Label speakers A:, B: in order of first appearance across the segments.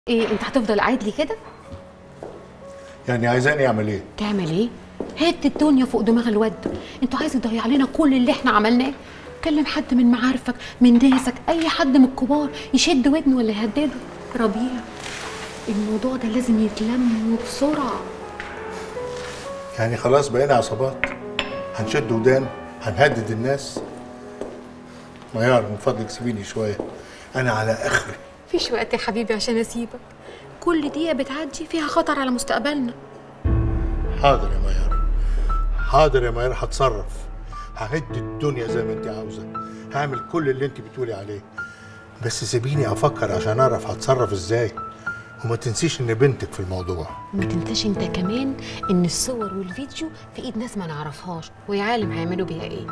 A: ايه انت هتفضل قاعد لي كده
B: يعني عايزاني اعمل ايه
A: تعمل ايه هات الدنيا فوق دماغ الواد انتوا عايز تضيع علينا كل اللي احنا عملناه كلم حد من معارفك من ناسك اي حد من الكبار يشد ودنه ولا يهدده ربيع الموضوع ده لازم يتلم بسرعه
B: يعني خلاص بقينا عصابات هنشد ودان هنهدد الناس ميار من فضلك سيبيني شويه انا على اخري
A: مفيش وقت يا حبيبي عشان اسيبك كل دقيقه بتعدي فيها خطر على مستقبلنا
B: حاضر يا ميار حاضر يا ميار هتصرف ههد الدنيا زي ما انت عاوزه هعمل كل اللي انت بتقولي عليه بس سيبيني افكر عشان اعرف هتصرف ازاي وما تنسيش ان بنتك في الموضوع
A: ما تنساش انت كمان ان الصور والفيديو في ايد ناس ما نعرفهاش ويا عالم هيعملوا بيها ايه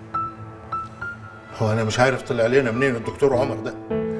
B: هو انا مش عارف طلع علينا منين الدكتور عمر ده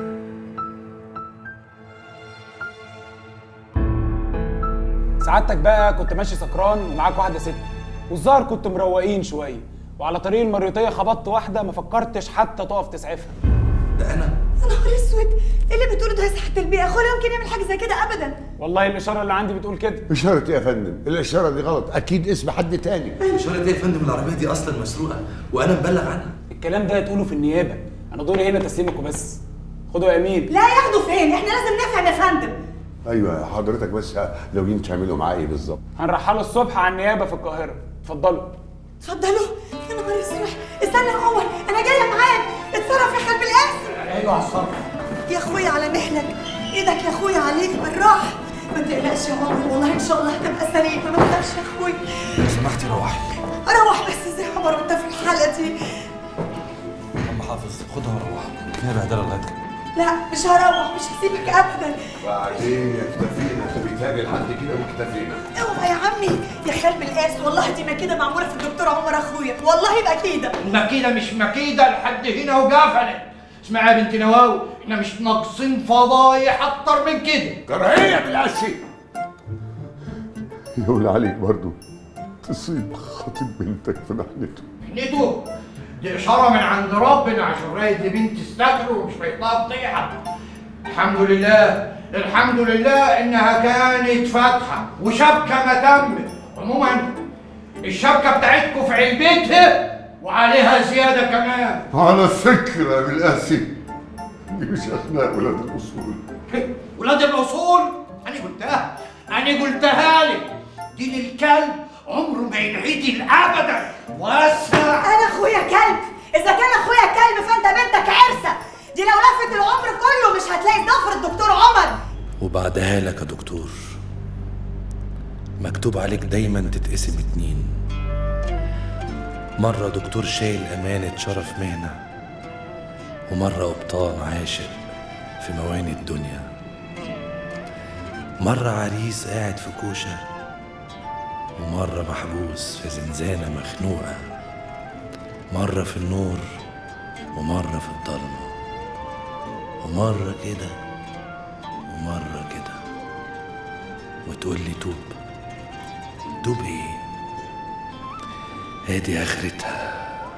C: سعادتك بقى كنت ماشي سكران ومعاك واحده ست والظاهر كنت مروقين شويه وعلى طريق المريوطيه خبطت واحده ما فكرتش حتى تقف تسعفها
D: ده انا
E: يا نهار اسود ايه اللي بتقوله ده يا صحة البيئة اخويا يمكن يعمل حاجة زي كده ابدا
C: والله الاشاره اللي عندي بتقول كده
F: إشارة إيه يا فندم؟ الإشارة دي غلط، أكيد اسم حد تاني.
D: اشاره ايه يا فندم العربيه دي اصلا مسروقه وانا مبلغ عنها
C: الكلام ده تقوله في النيابه انا دوري هنا تسليمك وبس خدوا يا امين
E: لا ياخدوا فين احنا لازم نفهم يا فندم
F: أيوه حضرتك بس ناويين تعملوا معاه إيه بالظبط؟
C: هنرحله الصبح على النيابه في القاهره اتفضلوا
E: اتفضلوا يا نهار اسود استنى يا عمر انا جاية معاك اتصرف يا خلب القاسم
C: ايوه على الصبح
E: يا اخويا على مهلك ايدك يا اخويا عليك بالراحة ما تقلقش يا عمر والله ان شاء الله هتبقى سليمة ما تخافش يا اخويا
D: لو سمحتي روحي
E: اروح بس ازاي يا عمر وانت في الحالة دي
D: عم حافظ خدها وروح فيها بهدله لغايه
E: لا مش هروح مش هسيبك ابدا
F: وبعدين اكتفينا بالتالي لحد كده واكتفينا.
E: اوعى يا عمي يا خلب القاس والله دي مكيدة معمولة في الدكتور عمر اخويا والله مكيدة
G: المكيدة مش مكيدة لحد هنا وقفلت اسمعي يا بنت نواو احنا مش ناقصين فضايح اكتر من كده
F: كراهية بالعشي. يقول عليك برضو تصيب خطيب بنتك في ناحيته.
G: نيتو دي اشارة من عند ربنا عشان رايد دي بنت استكر ومش هيطلع فضيحة الحمد لله الحمد لله انها كانت فاتحة وشبكة ما تمت عموما الشبكة بتاعتكم في علبتها وعليها زيادة كمان
F: على فكرة بالقاسي دي مش أسماء ولاد الأصول.
G: ولاد الاصول انا قلتها انا قلتها لك دين الكلب عمره ما ينعدل ابدا واسع
E: انا اخويا كلب اذا كان اخويا كلب فانت بنتك عرسه دي لو لفت العمر كله مش هتلاقي ضفر الدكتور عمر
D: وبعدها لك يا دكتور مكتوب عليك دايما تتقسم اتنين مرة دكتور شايل أمانة شرف مهنة ومرة قبطان عاشق في مواني الدنيا مرة عريس قاعد في كوشة ومرة محبوس في زنزانة مخنوقة مرة في النور ومرة في الضلمة ومرة كده ومرة كده وتقول لي توب توب ايه هادي اخرتها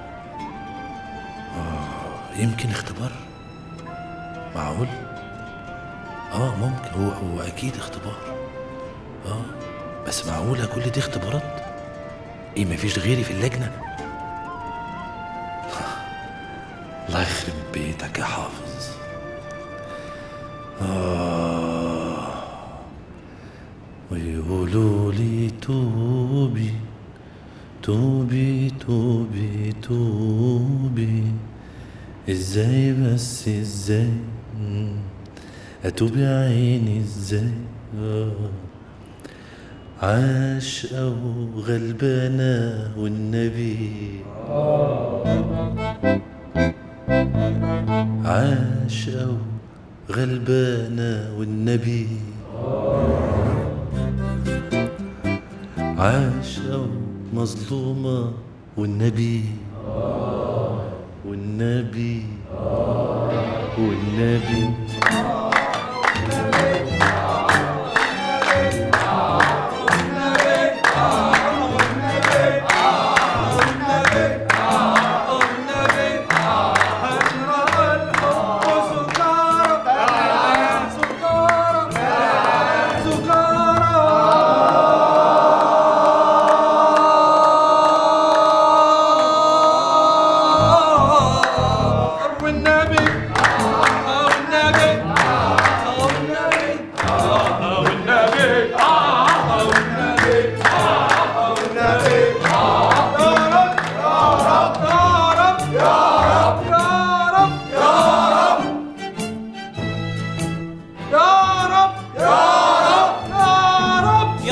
D: اه يمكن اختبار معقول اه ممكن هو هو اكيد اختبار اه بس معقولة كل دي اختبارات ايه مفيش غيري في اللجنة الله يخرب بيتك يا حافظ آه ويقولوا لي توبي توبي توبي توبي ازاي بس ازاي مم. اتوب يا عيني ازاي آه. عاشقة وغلبانة والنبي عاشقة وغلبانة والنبي عاشقة ومظلومة والنبي والنبي والنبي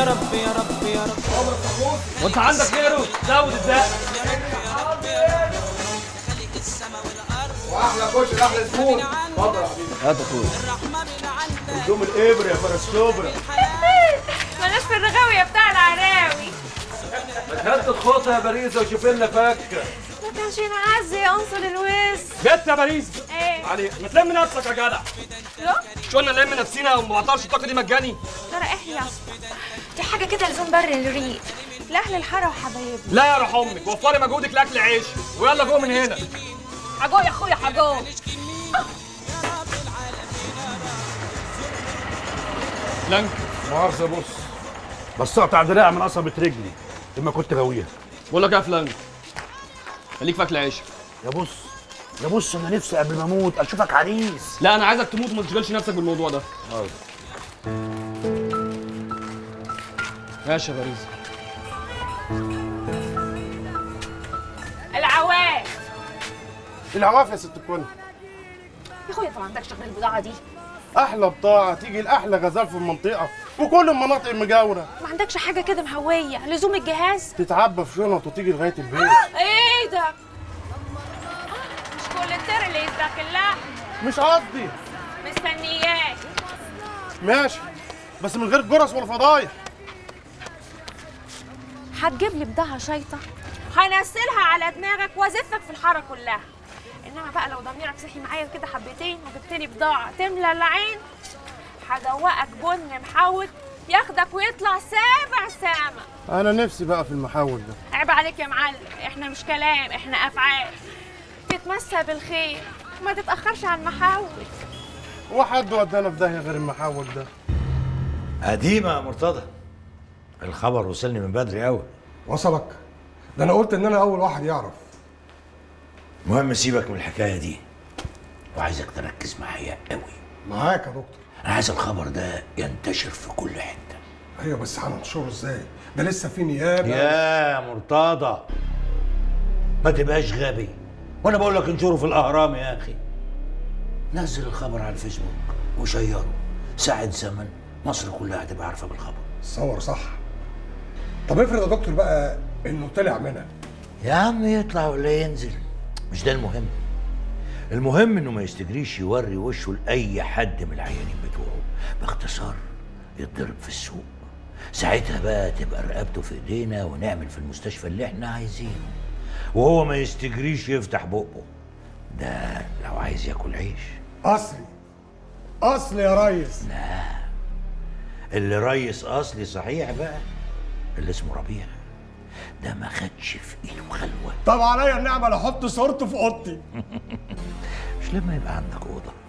H: رب يا رب يا رب
I: وانت عندك غيره زود الدق
G: واحلى كشري احلى زبون اتفضل يا حبيبي
I: هات اخويا
G: قدوم الابر يا فرس كوبرا
J: مالناش في الرغاوي بتاع العراوي
I: هات الخوطه يا باريزه وشوف لنا فكه
J: ما كانش ينعزي يا انصل الوز
I: بت يا باريس
J: ايه
I: علي ما تلم نفسك يا جدع
J: لا
I: مش قلنا نلم نفسينا وما بعطلش الطاقه دي مجاني
J: ترى ايه يا اسطى دي حاجه كده لزوم بر الريق لاهل الحاره وحبايبنا
I: لا يا روح امك وفري مجهودك لاكل عيش ويلا جو من هنا
J: حجو يا اخويا حجو
I: لنك
K: مؤاخذة بص بصقت على دراع من قصبة رجلي لما كنت غاويها
I: بقول لك يا فلان خليك في اكل عيشك
K: يا بص يا بص انا نفسي قبل ما اموت اشوفك عريس
I: لا انا عايزك تموت وما تشغلش نفسك بالموضوع ده ماشي يا باريس
J: العواف
K: العواف يا ست الكل
J: يا اخويا انت ما عندكش غير البضاعه دي
K: احلى بضاعه تيجي لاحلى غزال في المنطقه وكل المناطق المجاوره
J: ما عندكش حاجه كده مهويه لزوم الجهاز
K: تتعبى في شنط وتيجي لغايه البيت
J: ايه ده مش كل التر اللي يسبق اللحم
K: مش قصدي
J: مستنياك
K: ماشي بس من غير جرس ولا فضايح
J: هتجيب لي بضاعه شيطه هنزلها على دماغك وازفك في الحاره كلها انما بقى لو ضميرك صحي معايا كده حبتين وجبت لي بضاعه تملى العين هدوقك بن محوج ياخدك ويطلع سابع سما
K: انا نفسي بقى في المحاول ده
J: عيب عليك يا معلم احنا مش كلام احنا افعال تتمسى بالخير ما تتاخرش على المحاول
K: هو حد ودانا في داهيه غير المحاول ده
L: قديمة يا مرتضى الخبر وصلني من بدري قوي
M: وصلك ده انا قلت ان انا اول واحد يعرف
L: المهم سيبك من الحكاية دي وعايزك تركز معايا قوي
M: معاك يا دكتور
L: انا عايز الخبر ده ينتشر في كل حتة
M: ايوه بس هننشره ازاي ده لسه في نيابه
L: يا مرتضى ما تبقاش غبي وانا بقول لك انشره في الاهرام يا اخي نزل الخبر على الفيسبوك وشيره ساعة زمن مصر كلها هتبقى عارفة بالخبر
M: صور صح طب افرض يا دكتور بقى انه طلع منها
L: يا عم يطلع ولا ينزل مش ده المهم المهم انه ما يستجريش يوري وشه لاي حد من العيانين بتوعه باختصار يتضرب في السوق ساعتها بقى تبقى رقبته في ايدينا ونعمل في المستشفى اللي احنا عايزينه وهو ما يستجريش يفتح بقه ده لو عايز ياكل عيش
M: اصلي اصلي يا ريس
L: لا اللي ريس اصلي صحيح بقى اللي اسمه ربيع ده ما خدش في ايده خلوه
M: طب عليا النعمه انا احط صورته في اوضتي
L: مش لما يبقى عندك اوضه